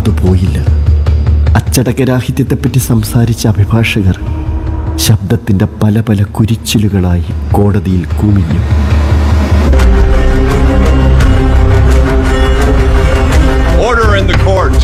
അത് പോയില്ല അച്ചടക്കരാഹിത്യത്തെപ്പറ്റി സംസാരിച്ച അഭിഭാഷകർ ശബ്ദത്തിൻ്റെ പല പല കുരിച്ചിലുകളായി കോടതിയിൽ കൂമിഞ്ഞു Order in the court.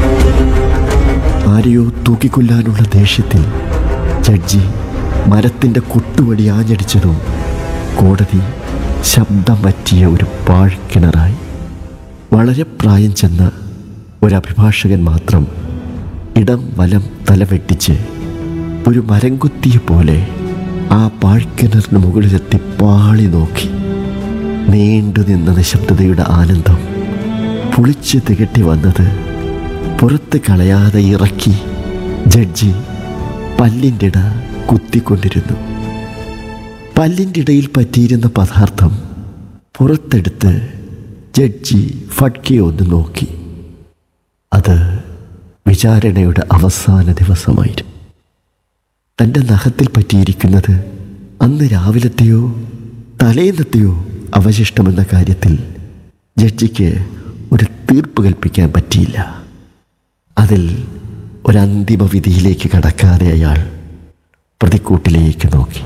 ആരെയോ തൂക്കിക്കൊല്ലാനുള്ള ദേഷ്യത്തിൽ ജഡ്ജി മരത്തിൻ്റെ കൊട്ടുവടി ആഞ്ഞടിച്ചതും കോടതി ശബ്ദം പറ്റിയ ഒരു പാഴ്ക്കിണറായി വളരെ പ്രായം ചെന്ന ഒരു അഭിഭാഷകൻ മാത്രം ഇടം വലം തലവെട്ടിച്ച് ഒരു മരം കുത്തിയ പോലെ ആ പാഴ്ക്കിണറിന് മുകളിലെത്തി പാളി നോക്കി നീണ്ടു നിന്ന നിശബ്ദതയുടെ ആനന്ദം പുളിച്ച് തികട്ടി വന്നത് പുറത്ത് കളയാതെ ഇറക്കി ജഡ്ജി പല്ലിൻ്റെ ഇട കുത്തിക്കൊണ്ടിരുന്നു പല്ലിൻ്റെ ഇടയിൽ പറ്റിയിരുന്ന പദാർത്ഥം പുറത്തെടുത്ത് ജഡ്ജി ഫട്കെ ഒന്ന് നോക്കി അത് വിചാരണയുടെ അവസാന ദിവസമായിരുന്നു തൻ്റെ നഖത്തിൽ പറ്റിയിരിക്കുന്നത് അന്ന് രാവിലത്തെയോ തലേന്നത്തെയോ അവശിഷ്ടമെന്ന കാര്യത്തിൽ ജഡ്ജിക്ക് ഒരു തീർപ്പ് കൽപ്പിക്കാൻ പറ്റിയില്ല അതിൽ ഒരന്തിമ വിധിയിലേക്ക് കടക്കാതെ അയാൾ പ്രതിക്കൂട്ടിലേക്ക് നോക്കി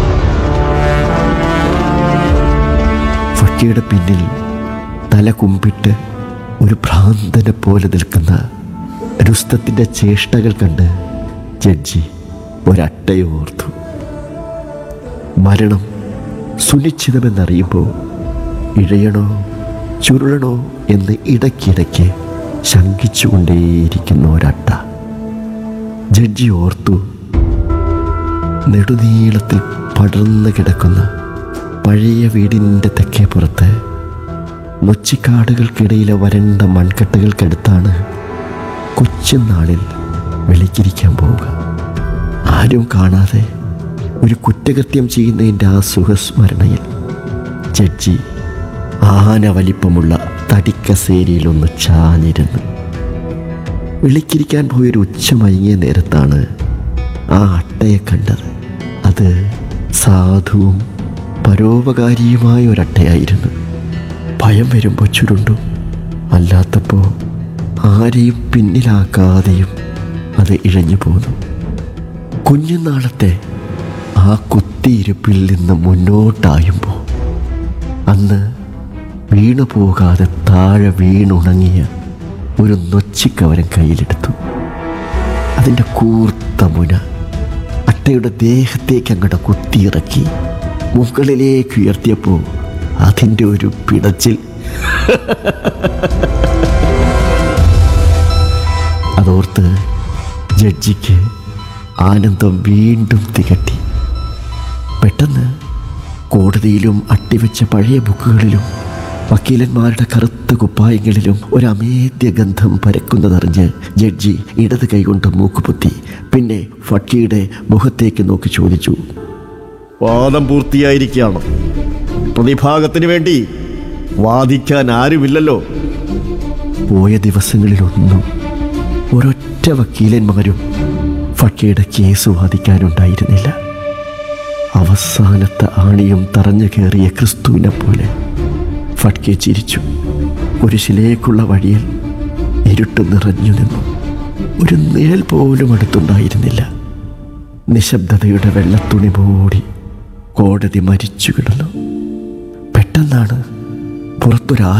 ഫക്കിയുടെ പിന്നിൽ തല കുമ്പിട്ട് ഒരു ഭ്രാന്തനെ പോലെ നിൽക്കുന്ന രുസ്തത്തിൻ്റെ ചേഷ്ടകൾ കണ്ട് ജഡ്ജി ഒരട്ടയോർത്തു മരണം സുനിശ്ചിതമെന്നറിയുമ്പോൾ ഇഴയണോ ചുരുളണോ എന്ന് ഇടയ്ക്കിടയ്ക്ക് ശങ്കിച്ചുകൊണ്ടേയിരിക്കുന്ന ഒരട്ട ജഡ്ജി ഓർത്തു നെടുനീളത്തിൽ പടർന്നു കിടക്കുന്ന പഴയ വീടിൻ്റെ തെക്കേ പുറത്ത് നൊച്ചിക്കാടുകൾക്കിടയിലെ വരണ്ട മൺകട്ടകൾക്കടുത്താണ് കൊച്ചുനാളിൽ വെളിച്ചിരിക്കാൻ പോവുക ആരും കാണാതെ ഒരു കുറ്റകൃത്യം ചെയ്യുന്നതിൻ്റെ ആ സുഖസ്മരണയിൽ ജഡ്ജി ആന വലിപ്പമുള്ള തടിക്കസേരിയിലൊന്ന് ചാഞ്ഞിരുന്നു വിളിക്കിരിക്കാൻ പോയൊരു ഉച്ച മയങ്ങിയ നേരത്താണ് ആ അട്ടയെ കണ്ടത് അത് സാധുവും പരോപകാരിയുമായ ഒരട്ടയായിരുന്നു ഭയം വരുമ്പോൾ ചുരുണ്ടും അല്ലാത്തപ്പോൾ ആരെയും പിന്നിലാക്കാതെയും അത് ഇഴഞ്ഞു പോന്നു കുഞ്ഞുനാളത്തെ ആ കുത്തിയിരുപ്പിൽ നിന്ന് മുന്നോട്ടായുമ്പോൾ അന്ന് വീണു പോകാതെ താഴെ വീണുണങ്ങിയ ഒരു നൊച്ചിക്കവരൻ കയ്യിലെടുത്തു അതിൻ്റെ കൂർത്ത മുന അട്ടയുടെ ദേഹത്തേക്ക് അങ്ങോട്ട് കുത്തിയിറക്കി മുകളിലേക്ക് ഉയർത്തിയപ്പോൾ അതിൻ്റെ ഒരു പിടച്ചിൽ അതോർത്ത് ജഡ്ജിക്ക് ആനന്ദം വീണ്ടും തികട്ടി പെട്ടെന്ന് കോടതിയിലും അട്ടിവെച്ച പഴയ ബുക്കുകളിലും വക്കീലന്മാരുടെ കറുത്ത കുപ്പായങ്ങളിലും ഒരു അമേദ്യ ഗന്ധം പരക്കുന്നതറിഞ്ഞ് ജഡ്ജി ഇടത് കൈകൊണ്ട് മൂക്കുപൊത്തി പിന്നെ ഫക്കീയുടെ മുഖത്തേക്ക് നോക്കി ചോദിച്ചു വാദം പൂർത്തിയായിരിക്കുകയാണ് പ്രതിഭാഗത്തിന് വേണ്ടി വാദിക്കാൻ ആരുമില്ലല്ലോ പോയ ദിവസങ്ങളിലൊന്നും ഒരൊറ്റ വക്കീലന്മാരും ഫക്കയുടെ കേസ് വാദിക്കാനുണ്ടായിരുന്നില്ല അവസാനത്തെ ആണിയും തറഞ്ഞു കയറിയ ക്രിസ്തുവിനെ പോലെ ഫട്കെ ചിരിച്ചു കുരിശിലേക്കുള്ള വഴിയിൽ ഇരുട്ട് നിറഞ്ഞു നിന്നു ഒരു നിഴൽ പോലും അടുത്തുണ്ടായിരുന്നില്ല നിശബ്ദതയുടെ വെള്ളത്തുണി മൂടി കോടതി മരിച്ചു കിടന്നു പെട്ടെന്നാണ് പുറത്തൊരാ